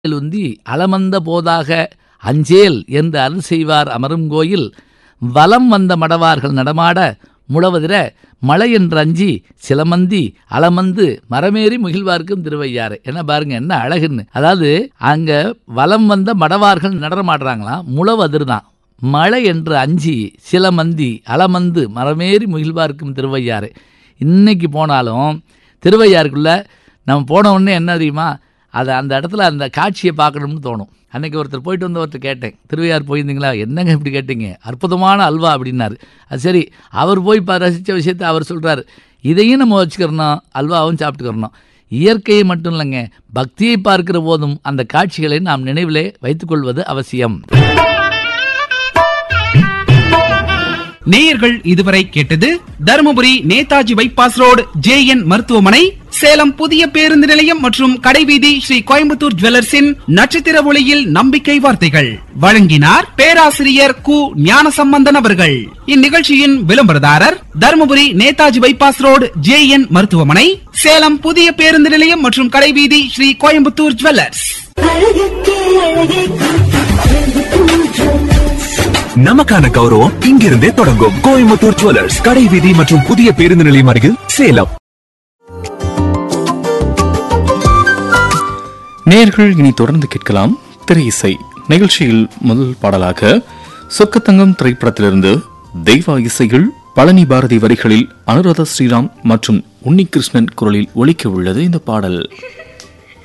உந்தி அளமந்த போதாக அஞ்சேல் என்று அருள் செய்வார் அமரும் கோயில் வலம் வந்த மடவார்கள் நடமாட முழவதிர மழை என்று அஞ்சி சிலமந்தி அலமந்து மரமேறி முகிழ்வார்க்கும் திருவையாறு என்ன பாருங்க என்ன அழகுன்னு அதாவது அங்க வலம் வந்த மடவார்கள் நடனமாடுறாங்களாம் முழவதிர் தான் மழை என்று அஞ்சி சிலமந்தி அலமந்து மரமேறி முகிழ்வார்க்கும் திருவையாறு இன்னைக்கு போனாலும் திருவையாறுக்குள்ள நம்ம போன உடனே என்ன தெரியுமா அதை அந்த இடத்துல அந்த காட்சியை பார்க்கணும்னு தோணும் அன்னைக்கு ஒருத்தர் போயிட்டு வந்து ஒருத்தர் கேட்டேன் திருவையார் போயிருந்தீங்களா என்னங்க இப்படி கேட்டீங்க அற்புதமான அல்வா அப்படின்னாரு அது சரி அவர் போய் ப ரசித்த விஷயத்தை அவர் சொல்கிறார் இதையும் நம்ம வச்சுக்கிறணும் அல்வாவும் சாப்பிட்டுக்கிறணும் இயற்கையை மட்டும் இல்லைங்க பக்தியை பார்க்கிற போதும் அந்த காட்சிகளை நாம் நினைவிலே வைத்துக்கொள்வது அவசியம் நேயர்கள் இதுவரை கேட்டது Dharmapuri Netaji bypass road J N மருத்துவமனை சேலம் புதிய பேருந்து நிலையம் மற்றும் கடைவீதி ஸ்ரீ கோயம்புத்தூர் ஜுவல்லர்ஸின் நட்சத்திர ஒளியில் நம்பிக்கை வார்த்தைகள் வழங்கினார் பேராசிரியர் கு ஞானசம்பந்தன் அவர்கள் இந்நிகழ்ச்சியின் விளம்பரதாரர் Dharmapuri Netaji bypass road J N மருத்துவமனை சேலம் புதிய பேருந்து நிலையம் மற்றும் கடைவீதி ஸ்ரீ கோயம்புத்தூர் ஜுவல்லர்ஸ் அழகுக்கே அழகே நமக்கான கௌரவம் இங்கிருந்தே தொடங்கும் கோயம்புத்தூர் ஜுவல்லர்ஸ் கடை வீதி மற்றும் புதிய பேருந்து நிலையம் அருகில் சேலம் நேர்கள் இனி தொடர்ந்து கேட்கலாம் திரை இசை நிகழ்ச்சியில் முதல் பாடலாக சொக்கத்தங்கம் திரைப்படத்திலிருந்து தெய்வ இசையில் பழனி பாரதி வரிகளில் அனுராதா ஸ்ரீராம் மற்றும் உன்னிகிருஷ்ணன் குரலில் ஒலிக்க உள்ளது இந்த பாடல்